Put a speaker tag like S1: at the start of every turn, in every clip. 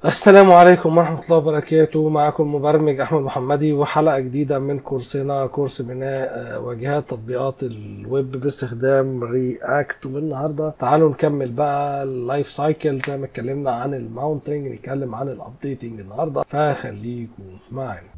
S1: السلام عليكم ورحمة الله وبركاته معكم مبرمج أحمد محمدي وحلقة جديدة من كورسنا كورس بناء آه، واجهات تطبيقات الويب باستخدام رياكت والنهاردة تعالوا نكمل بقى اللايف سايكل زي ما اتكلمنا عن الماونتنج نتكلم عن الابديتنج النهاردة فخليكم معانا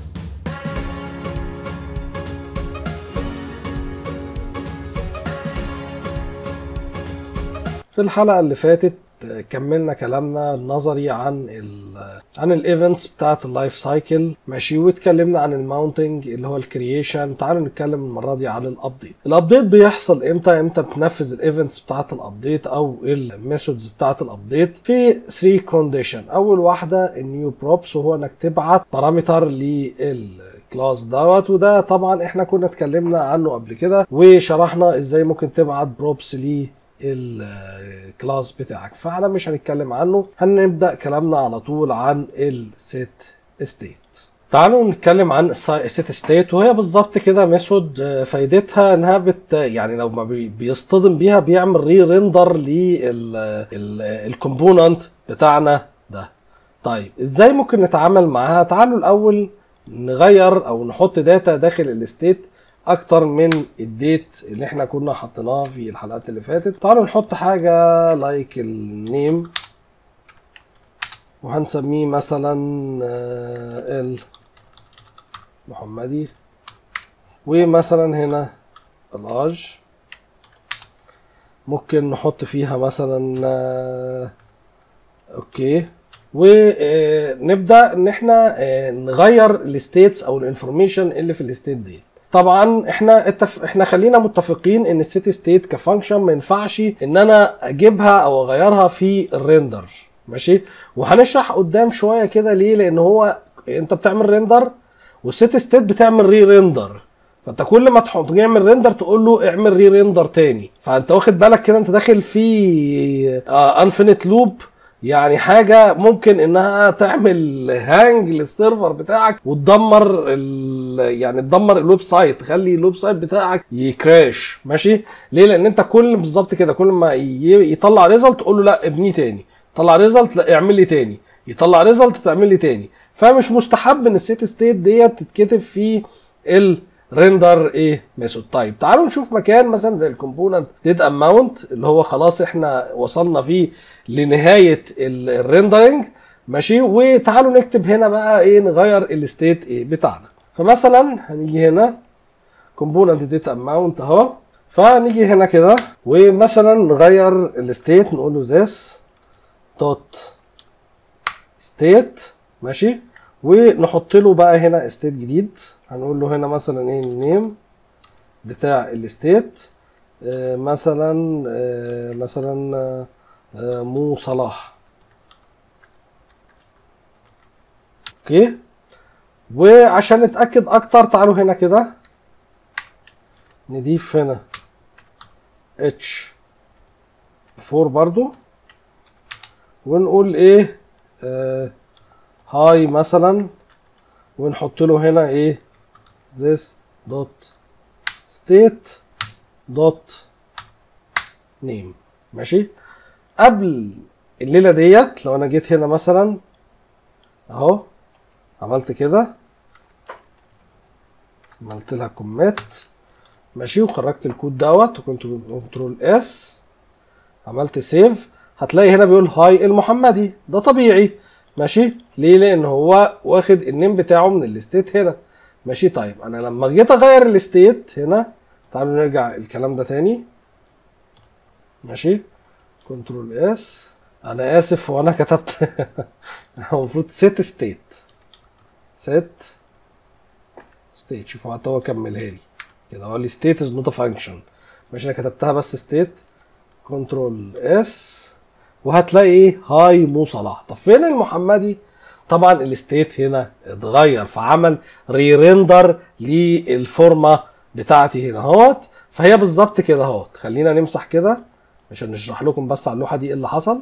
S1: في الحلقة اللي فاتت كملنا كلامنا النظري عن ال عن الايفنتس بتاعت اللايف سايكل ماشي واتكلمنا عن الماونتنج اللي هو الكرييشن تعالوا نتكلم المره دي عن الابديت الابديت بيحصل امتى امتى بتنفذ الايفنتس بتاعت الابديت او الميثودز بتاعت الابديت في 3 كونديشن اول واحده النيو بروبس وهو انك تبعت بارامتر لل كلاس دوت وده طبعا احنا كنا اتكلمنا عنه قبل كده وشرحنا ازاي ممكن تبعت بروبس ليه الكلاس بتاعك فاحنا مش هنتكلم عنه هنبدا كلامنا على طول عن السيت ستيت تعالوا نتكلم عن السيت ستيت وهي بالظبط كده ميثود فايدتها انها بت يعني لو ما بي- بيصطدم بيها بيعمل ري ريندر للكومبوننت بتاعنا ده طيب ازاي ممكن نتعامل معاها تعالوا الاول نغير او نحط داتا داخل الستيت اكتر من الديت اللي احنا كنا حطيناه في الحلقات اللي فاتت تعالوا نحط حاجه لايك النيم وهنسميه مثلا آه، ال محمدي ومثلا هنا الاج ممكن نحط فيها مثلا آه، اوكي ونبدا ان احنا آه، نغير الستيتس او الانفورميشن اللي في الستيت دي طبعا احنا اتف... احنا خلينا متفقين ان السيت ستيت كفانكشن ما ينفعش ان انا اجيبها او اغيرها في الريندر ماشي وهنشرح قدام شويه كده ليه لان هو انت بتعمل ريندر والسيت ستيت بتعمل ري ريندر فانت كل ما تحط تعمل ريندر تقول له اعمل ري ريندر تاني فانت واخد بالك كده انت داخل في انفينيت لوب يعني حاجة ممكن انها تعمل هانج للسيرفر بتاعك وتدمر ال... يعني تدمر الويب سايت تخلي الويب سايت بتاعك يكراش ماشي ليه لان انت كل بالظبط كده كل ما ي... يطلع ريزلت تقول له لا ابنيه تاني طلع ريزلت لا اعمل لي تاني يطلع ريزلت تعمل لي تاني فمش مستحب ان السيت ستيت ديت تتكتب في ال ريندر ايه ميثود طيب تعالوا نشوف مكان مثلا زي الكومبوننت ديد اماونت اللي هو خلاص احنا وصلنا فيه لنهايه ال- الريندرنج ماشي وتعالوا نكتب هنا بقى ايه نغير الستيت ايه بتاعنا فمثلا هنيجي هنا كومبوننت ديت اماونت اهو فنيجي هنا كده ومثلا نغير الستيت نقول له this دوت ستيت ماشي ونحط له بقى هنا ستيت جديد هنقول له هنا مثلا ايه النيم بتاع الستيت آه، مثلا آه، مثلا آه، آه، مو صلاح اوكي وعشان نتاكد اكتر تعالوا هنا كده نضيف هنا اتش 4 برضو ونقول ايه آه هاي مثلا ونحط له هنا ايه this dot state dot name ماشي قبل الليله ديت لو انا جيت هنا مثلا اهو عملت كده عملت لها كوميت ماشي وخرجت الكود دوت وكنت كنترول اس عملت سيف هتلاقي هنا بيقول هاي المحمدي ده طبيعي ماشي ليه لان هو واخد النيم بتاعه من الستيت هنا ماشي طيب انا لما جيت اغير الستيت هنا تعالوا نرجع الكلام ده تاني ماشي كنترول اس انا اسف وانا كتبت هو المفروض سيت ستيت سيت ستيت شوفوا حتى هو كملها لي كده هو لي ستيت از نوت ا فانكشن ماشي انا كتبتها بس ستيت كنترول اس وهتلاقي ايه هاي مو صلاح طب فين المحمدي طبعا الستيت هنا اتغير فعمل ري ريندر للفورمه بتاعتي هنا اهوت فهي بالظبط كده اهوت خلينا نمسح كده عشان نشرح لكم بس على اللوحه دي ايه اللي حصل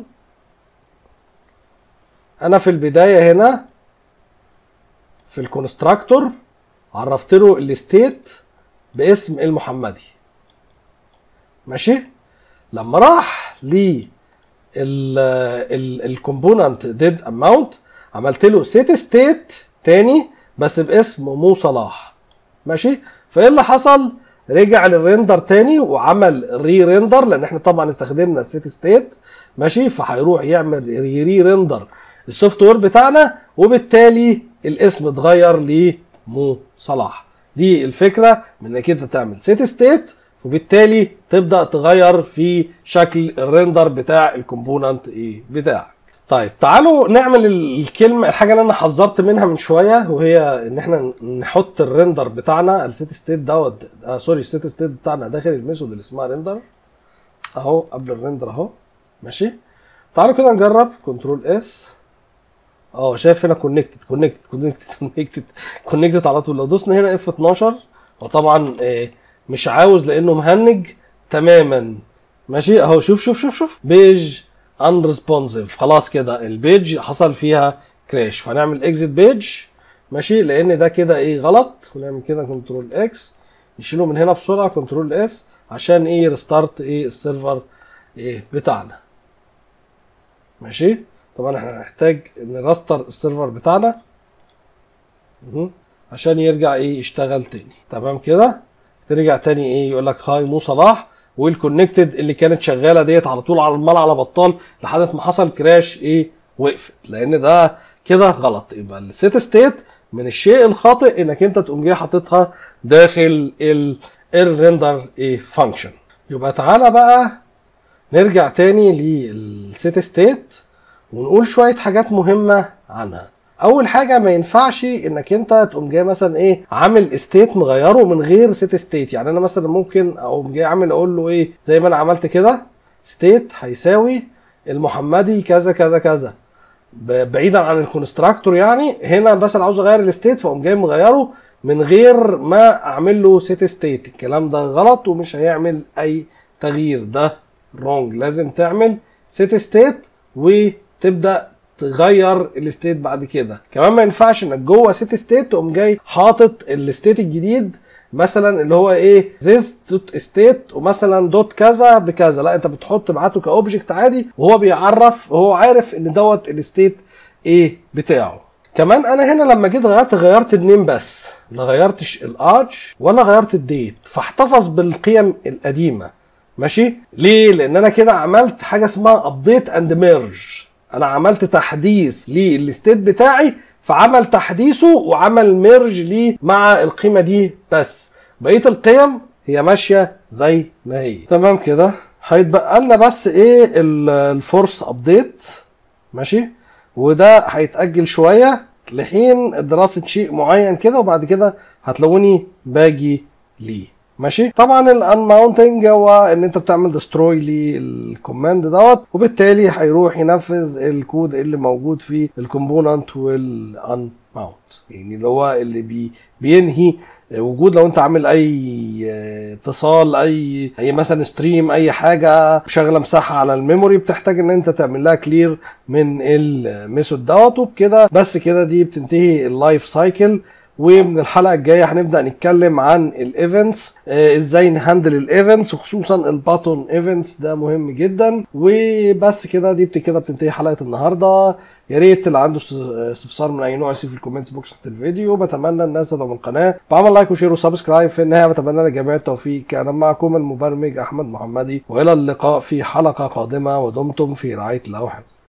S1: انا في البدايه هنا في الكونستراكتور عرفت له الستيت باسم المحمدي ماشي لما راح ل الكومبوننت ديد اماونت عملت له سيت ستيت تاني بس باسم مو صلاح ماشي فايه اللي حصل رجع للريندر تاني وعمل ري ريندر لان احنا طبعا استخدمنا السيت ستيت ماشي فهيروح يعمل ري ري ريندر السوفت وير بتاعنا وبالتالي الاسم اتغير لمو صلاح دي الفكره من انك انت تعمل سيت ستيت وبالتالي تبدا تغير في شكل الريندر بتاع الكومبوننت ايه بتاعك طيب تعالوا نعمل الكلمه الحاجه اللي انا حذرت منها من شويه وهي ان احنا نحط الريندر بتاعنا السيت ستيت دوت آه سوري السيت ستيت بتاعنا داخل الميثود اللي اسمها ريندر اهو قبل الريندر اهو ماشي تعالوا كده نجرب كنترول اس اه شايف هنا كونكتد كونكتد كونكتد كونكتد كونكتد على طول لو دوسنا هنا اف 12 وطبعا آه مش عاوز لانه مهنج تماما ماشي اهو شوف شوف شوف شوف بيج unresponsive خلاص كده البيج حصل فيها كراش فنعمل اكزيت بيج ماشي لان ده كده ايه غلط ونعمل كده كنترول اكس نشيله من هنا بسرعه كنترول اس عشان ايه ريستارت ايه السيرفر ايه بتاعنا ماشي طبعا احنا هنحتاج نرستر السيرفر بتاعنا مه. عشان يرجع ايه يشتغل تاني تمام كده ترجع تاني ايه يقول لك هاي مو صلاح والكونكتد اللي كانت شغاله ديت على طول على المال على بطال لحد ما حصل كراش ايه وقفت لان ده كده غلط يبقى السيت ستيت من الشيء الخاطئ انك انت تقوم جاي حاططها داخل الريندر ايه فانكشن يبقى تعالى بقى نرجع تاني للسيت ستيت ونقول شويه حاجات مهمه عنها اول حاجه ما ينفعش انك انت تقوم جاي مثلا ايه عامل ستيت مغيره من غير سيت ستيت يعني انا مثلا ممكن اقوم جاي عامل اقول له ايه زي ما انا عملت كده ستيت هيساوي المحمدي كذا كذا كذا بعيدا عن الكونستراكتور يعني هنا بس انا عاوز اغير الستيت فاقوم جاي مغيره من غير ما اعمل له سيت ستيت الكلام ده غلط ومش هيعمل اي تغيير ده رونج لازم تعمل سيت ستيت وتبدا تغير الستيت بعد كده كمان ما ينفعش انك جوه سيت ستيت تقوم جاي حاطط الستيت الجديد مثلا اللي هو ايه this دوت ستيت ومثلا دوت كذا بكذا لا انت بتحط بعته كاوبجكت عادي وهو بيعرف وهو عارف ان دوت الستيت ايه بتاعه كمان انا هنا لما جيت غيرت غيرت النيم بس لا غيرتش الاج ولا غيرت الديت فاحتفظ بالقيم القديمه ماشي ليه لان انا كده عملت حاجه اسمها ابديت اند ميرج انا عملت تحديث للستيت بتاعي فعمل تحديثه وعمل ميرج ليه مع القيمه دي بس بقيه القيم هي ماشيه زي ما هي تمام كده هيتبقى لنا بس ايه الفورس ابديت ماشي وده هيتاجل شويه لحين دراسه شيء معين كده وبعد كده هتلاقوني باجي ليه ماشي طبعا الانماونتنج هو ان انت بتعمل دستروي للكوماند دوت وبالتالي هيروح ينفذ الكود اللي موجود في الكومبوننت والان ماونت يعني اللي هو اللي بي بينهي وجود لو انت عامل اي اتصال اي اي مثلا ستريم اي حاجه شغله مساحه على الميموري بتحتاج ان انت تعمل لها كلير من الميثود دوت وبكده بس كده دي بتنتهي اللايف سايكل ومن الحلقه الجايه هنبدا نتكلم عن الايفنتس آه ازاي نهندل الايفنتس وخصوصا الباتون ايفنتس ده مهم جدا وبس كده دي كده بتنتهي حلقه النهارده يا ريت اللي عنده استفسار من اي نوع يسيب في الكومنتس بوكس تحت الفيديو بتمنى الناس تدعم القناه بعمل لايك وشير وسبسكرايب في النهايه بتمنى للجميع التوفيق كان معكم المبرمج احمد محمدي والى اللقاء في حلقه قادمه ودمتم في رعايه الله وحفظ